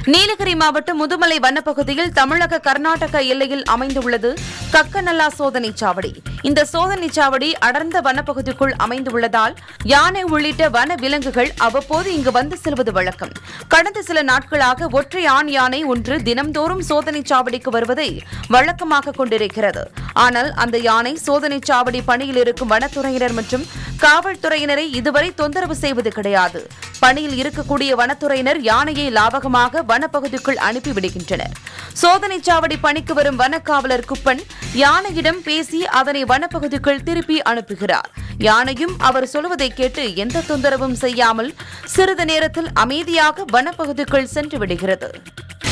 நீலகிரி மாவட்டம் முதுமலை வனப்பகுதியில் தமிழக கர்நாடக எல்லையில் அமைந்துள்ளது கக்கநல்லா சோதனை சாவடி இந்த சோதனை சாவடி அடர்ந்த வனப்பகுதிக்குள் அமைந்துள்ளதால் யானை உள்ளிட்ட வன விலங்குகள் அவ்வப்போது இங்கு வந்து செல்வது வழக்கம் கடந்த சில நாட்களாக ஒற்றை ஆண் யானை ஒன்று தினம்தோறும் சோதனை சாவடிக்கு வருவதை வழக்கமாக கொண்டிருக்கிறது ஆனால் அந்த யானை சோதனை சாவடி பணியில் இருக்கும் வனத்துறையினர் மற்றும் காவல்துறையினரை இதுவரை தொந்தரவு செய்வது கிடையாது பணியில் இருக்கக்கூடிய வனத்துறையினர் யானையை லாவகமாக வனப்பகுதிக்குள் அனுப்பிவிடுகின்றனர் சோதனை சாவடி பணிக்கு வரும் வனக்காவலர் குப்பன் யானையிடம் பேசி அதனை வனப்பகுதிக்குள் திருப்பி அனுப்புகிறார் யானையும் அவர் சொல்வதை கேட்டு எந்த தொந்தரவும் செய்யாமல் சிறிது நேரத்தில் அமைதியாக வனப்பகுதிக்குள் சென்று விடுகிறது